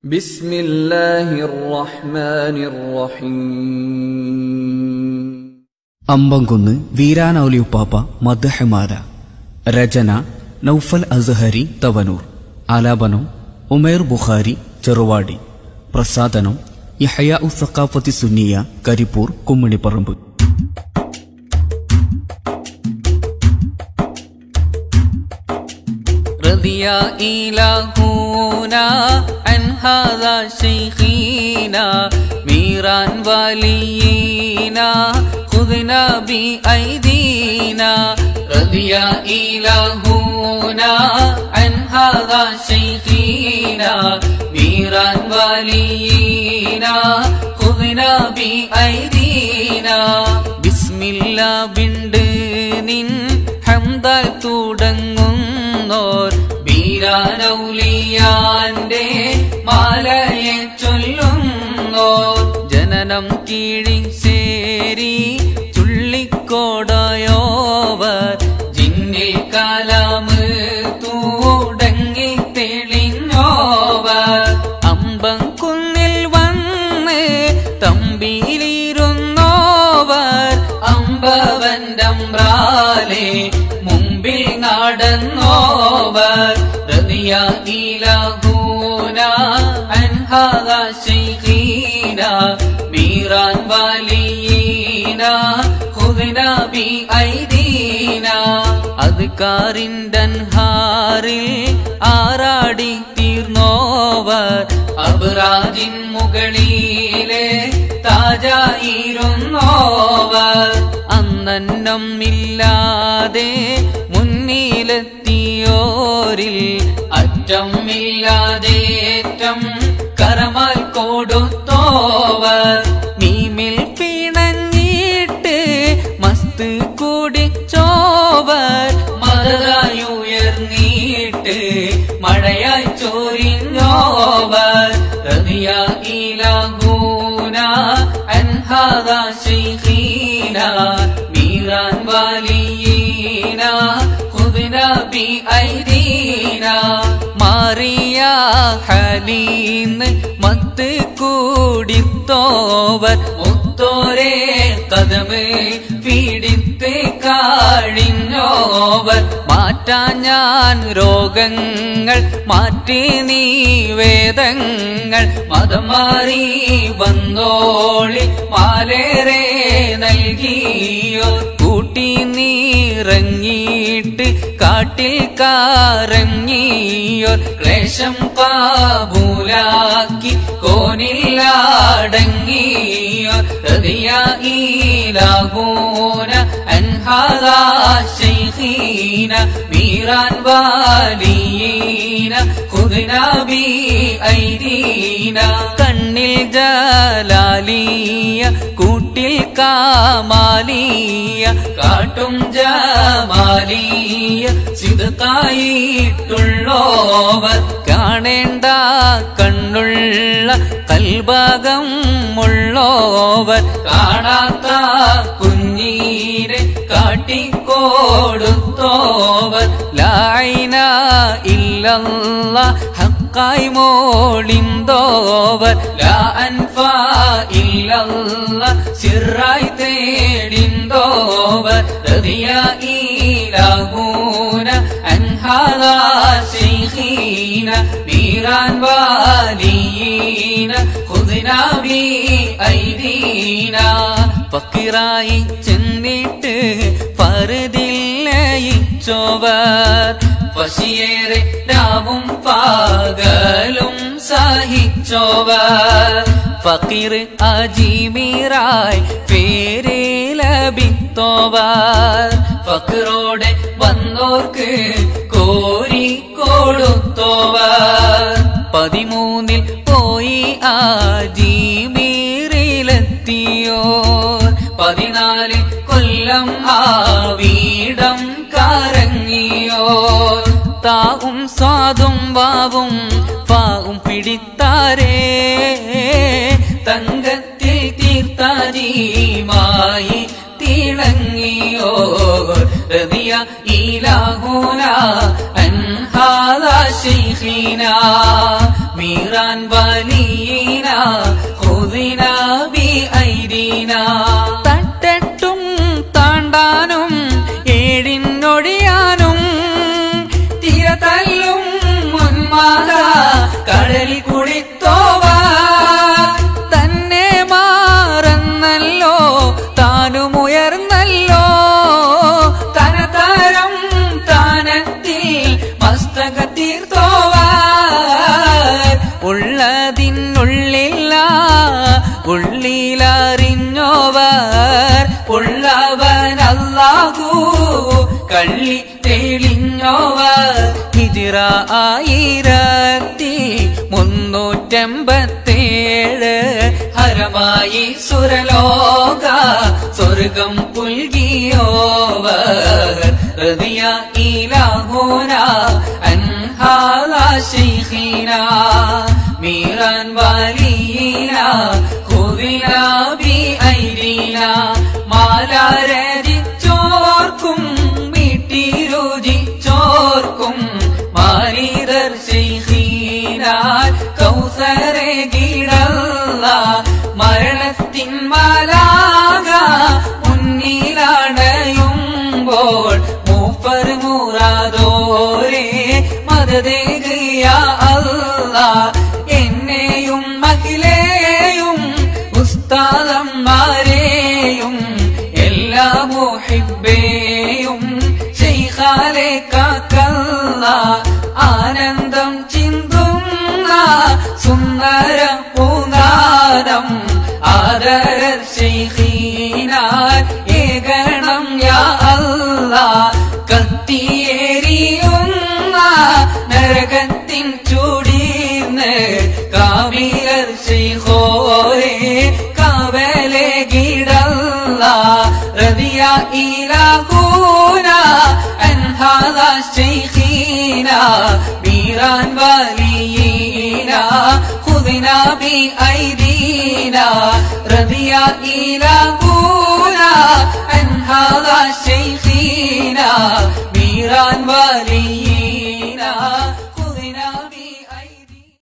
بسم الله الرحمن الرحيم അമ്പംകുന്ന് വീരാനൌലി ഉപ്പാപ്പ മദ്ഹമാല രചന നൌഫൽ അസ്ഹരി തവനൂർ ആലാപനം ഉമേർ ബുഖാരി ചെറുവാടി പ്രസാദനം യഹയ ഉ സഖാഫത്തി സുന്നിയ കരിപ്പൂർ കുമ്മിണിപ്പറമ്പ് رضي إلهنا عن هذا شيخنا ميران ولينا خذنا بأيدينا رضي إلهنا عن هذا شيخنا ميران ولينا خذنا بأيدينا بسم الله بند നിൻ ഹംദാൽ തുടങ്ങുന്നോർ ബീരാനൗലിയാന്റെ മാലയെ ചൊല്ലുന്നോർ ജനനം കീഴിശ്ശേരി ചുള്ളിക്കോടയോവർ ജിന്നിൽ കാലാമ് തൂടങ്ങി തെളിഞ്ഞോവർ അമ്പം കുന്നിൽ വന്ന് തമ്പിയിലിരുന്നോവർ അമ്പവൻ്റമ്പ്രാലെ മുമ്പിൽ നടന്നോവർ റതിയ ഇലഹൂന അൻഹാദ ശൈഖീന മീറാൻ വലിയീന ഖുദ്ന ബി ഐദീന അദ്കാറിൻഡൻഹാറിൽ ആറാടി തീർന്നോവർ അബ്രാജിൻ മുകളിലെ താജായിരുന്നോവർ അന്നന്നം ഇല്ലാതെ മുന്നിലെത്തിയോരിൽ അറ്റം ഇല്ലാതേറ്റം കരമാൽ കൊടുത്തോവർ മീമിൽ പിണഞ്ഞിട്ട് മസ്ത് കുടിച്ചോവർ മതതായുയർന്നീട്ട് മഴയായി ചോരിഞ്ഞോവർ റതിയ ഇലഹൂന അൻഹാദ ശൈഖീന മീറാൻ വലിയീന ഖുദ്ന ബി ഐദീന മാറിയ ഹലീന്ന് മത്ത് കൂടിത്തോവർ മുത്തോരെ കഥമ് പീഡിത്ത് കാഴിഞ്ഞോവർ മാറ്റാൻ ഞാൻ രോഗങ്ങൾ മാറ്റി നീ വേദങ്ങൾ മതം മാറി വന്നോളി മാലേറെ നൽകിയോ കൂട്ടി നീറങ്ങിയിട്ട് കാട്ടിൽ കാറങ്ങിയോ ക്ലേശം കാബൂലാക്കി കോനില്ലാടങ്ങിയോ ഹൃദയ ഈലാകൂന അൻഹാദാ ശൈഖീന മീറാൻ വാലിയീന ഖുദ്ന ബി ഐദീന കണ്ണിൽ ജലാലിയ കൂട്ടിൽ കാമാലിയ കാട്ടും ജമാലിയ സിതുക്കായിട്ടുള്ളോവർ കാണേണ്ട കണ്ണുള്ള കൽഭാഗം ഉള്ളോവർ കാണാത്ത കുഞ്ഞീരെ കാട്ടിക്കോടുത്തോവർ ലായിന ഇല്ലല്ല ഹക്കായി മോളിന്തോവർ ലാ അൻഫ ഇല്ലല്ല സിറായി തേടിന്തോവർ റതിയ ഈലാഹൂന അൻഹാദാ ശൈഖീന മീറാൻ വാലിയീന ഖുദ്ന ബി ഐദീന ഫക്കിറായി ചെന്നിട്ട് പറുതില്ലയിച്ചോവർ പശിയേറെ രാവും പകലും സഹിച്ചോവർ ഫക്കീർ അജീമീറായി പേരെ ലഭിത്തോവർ ഫക്കറോടെ വന്നോർക്ക് കോരി കൊടുത്തോവർ പതിമൂന്നിൽ പോയി ആജീമീറിലെത്തിയോർ പതിനാല് കൊല്ലം ആ വീടം കറങ്ങിയോ താവും സ്വാദും വാവും പാവും പിടിത്താരേ തങ്കത്തിൽ തീർത്താജീമായി തിളങ്ങിയോ റതിയ ഇലാഹൂന അൻഹാദ ശൈഖീന മീറാൻ വലിയന ഹുദിന ബി ഐദീന തട്ടട്ടും താണ്ടാനും ഏഴിനൊഴിയാനും തിര തല്ലും മുൻമാല കടലിൽ കുളിത്തോവാ തന്നെ മാറന്നല്ലോ താനുമുയർന്നല്ലോ തനതരം താനത്തിൽ മസ്തക തീർത്തോവാർ ഉള്ളതിനുള്ളില്ല ഉള്ളിലറിഞ്ഞോവർ ഉള്ളവൻ അല്ലാഹു കള്ളി തെളിഞ്ഞോവർ ഹിജിറ ആയിരത്തി മുന്നൂറ്റമ്പത്തേഴ് ഹരമായി സുരലോക സ്വർഗം പുൽകിയോവർ റതിയ ഇലാഹോന അൻഹാല ശൈഖിന മീറാൻ വാലീന ഹുദിന ബി ഐദീന മാലാരജിച്ചോർക്കും വീട്ടിരുചിച്ചോർക്കും മാരീതർ ശൈഖീനാൽ കൗസരെ കിടല്ല മരണത്തിൻ മലാക മുന്നിലടയുമ്പോൾ മൂപ്പർ മുറാദോരെ മതദേകിയ അല്ല എന്നെയും മഹിലേയും ഉസ്താദന്മാരെയും എല്ലാ മുഹിബേയും ശൈഖാലെ കാക്കല്ല ആനന്ദം ചിന്തുന്ന സുന്ദര പൂനാദം ആദര ശൈഖീനാൽ ഏകണം യാ അല്ല കത്തിയേരിയുന്ന നരകത്തിൻ ചൂടിന്ന് കാവിലർ ശൈഖോരെ കാവലെ ഗിടല്ല റതിയ ഇലാഹൂന അൻഹാദ ശൈഖീന ബീറാൻ വലിയീന خذنا بأيدينا رضي إله